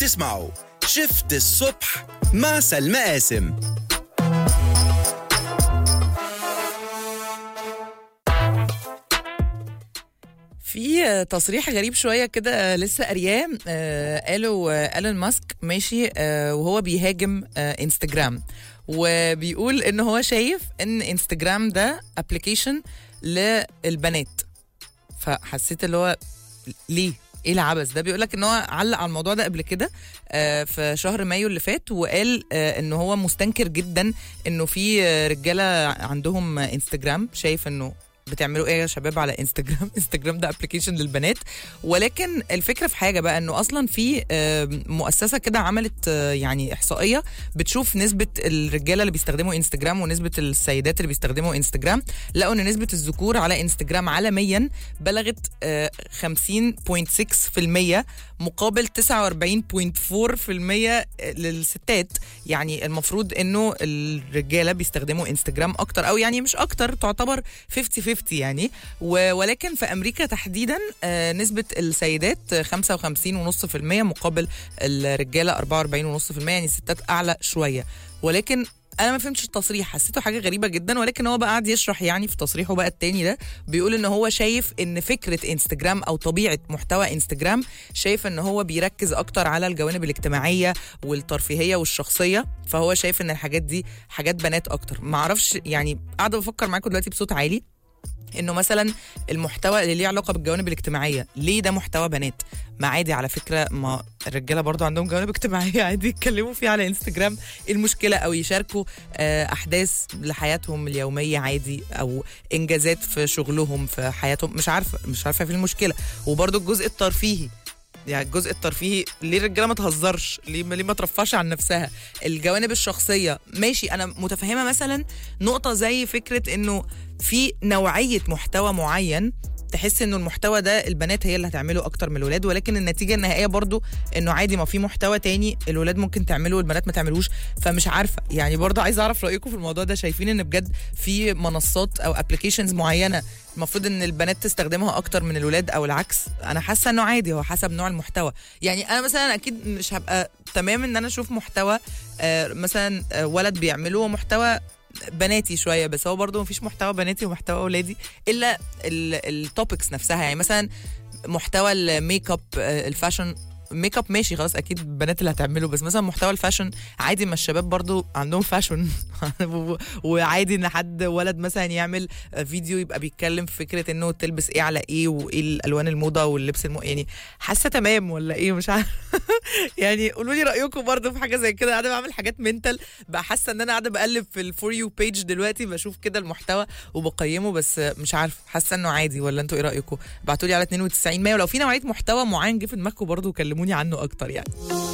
تسمعوا شفت الصبح مع سلمى قاسم في تصريح غريب شويه كده لسه قارياه آه، قالوا آه، ايلون ماسك ماشي آه، وهو بيهاجم آه، انستجرام وبيقول ان هو شايف ان انستجرام ده ابلكيشن للبنات فحسيت اللي هو ليه ايه العبث ده بيقول لك ان هو علق على الموضوع ده قبل كده آه، في شهر مايو اللي فات وقال آه، ان هو مستنكر جدا انه في آه، رجاله عندهم آه، انستجرام شايف انه بتعملوا ايه يا شباب على انستجرام انستجرام ده ابلكيشن للبنات ولكن الفكره في حاجه بقى انه اصلا في آه، مؤسسه كده عملت آه، يعني احصائيه بتشوف نسبه الرجاله اللي بيستخدموا انستجرام ونسبه السيدات اللي بيستخدموا انستجرام لقوا ان نسبه الذكور على انستجرام عالميا بلغت آه، 50.6% مقابل 49.4% للستات يعني المفروض انه الرجاله بيستخدموا انستجرام اكتر او يعني مش اكتر تعتبر 50 50 يعني و- ولكن في امريكا تحديدا آه، نسبه السيدات 55.5% مقابل الرجاله 44.5% يعني الستات اعلى شويه ولكن انا ما فهمتش التصريح حسيته حاجه غريبه جدا ولكن هو بقى قاعد يشرح يعني في تصريحه بقى التاني ده بيقول ان هو شايف ان فكره انستجرام او طبيعه محتوى انستجرام شايف ان هو بيركز اكتر على الجوانب الاجتماعيه والترفيهيه والشخصيه فهو شايف ان الحاجات دي حاجات بنات اكتر معرفش يعني قاعده بفكر معاكم دلوقتي بصوت عالي انه مثلا المحتوى اللي ليه علاقه بالجوانب الاجتماعيه ليه ده محتوى بنات ما عادي على فكره ما الرجاله برضو عندهم جوانب اجتماعيه عادي يتكلموا فيها على انستجرام إيه المشكله او يشاركوا آه، احداث لحياتهم اليوميه عادي او انجازات في شغلهم في حياتهم مش عارفه مش عارفه في المشكله وبرضو الجزء الترفيهي يعني الجزء الترفيهي ليه الرجاله ما تهزرش ليه ليه ما ترفعش عن نفسها الجوانب الشخصيه ماشي انا متفهمه مثلا نقطه زي فكره انه في نوعيه محتوى معين تحس انه المحتوى ده البنات هي اللي هتعمله اكتر من الولاد ولكن النتيجه النهائيه برضو انه عادي ما في محتوى تاني الولاد ممكن تعمله والبنات ما تعملوش فمش عارفه يعني برضو عايزه اعرف رايكم في الموضوع ده شايفين ان بجد في منصات او ابلكيشنز معينه المفروض ان البنات تستخدمها اكتر من الولاد او العكس انا حاسه انه عادي هو حسب نوع المحتوى يعني انا مثلا اكيد مش هبقى تمام ان انا اشوف محتوى آه، مثلا آه، ولد بيعمله محتوى بناتي شويه بس هو برضو مفيش محتوى بناتي ومحتوى اولادي الا التوبكس نفسها يعني مثلا محتوى الميك اب آه، الفاشن ميك اب ماشي خلاص اكيد البنات اللي هتعمله بس مثلا محتوى الفاشن عادي ما الشباب برضو عندهم فاشن و- وعادي ان حد ولد مثلا يعمل فيديو يبقى بيتكلم في فكره انه تلبس ايه على ايه وايه الالوان الموضه واللبس المو... يعني حاسه تمام ولا ايه مش عارفه يعني قولوا لي رايكم برضو في حاجه زي كده قاعده بعمل حاجات منتل بقى حاسه ان انا قاعده بقلب في الفور يو بيج دلوقتي بشوف كده المحتوى وبقيمه بس مش عارفه حاسه انه عادي ولا انتوا ايه رايكم ابعتوا لي على 92 100 ولو في نوعيه محتوى معين جه في دماغكم برضو كلموني عنه اكتر يعني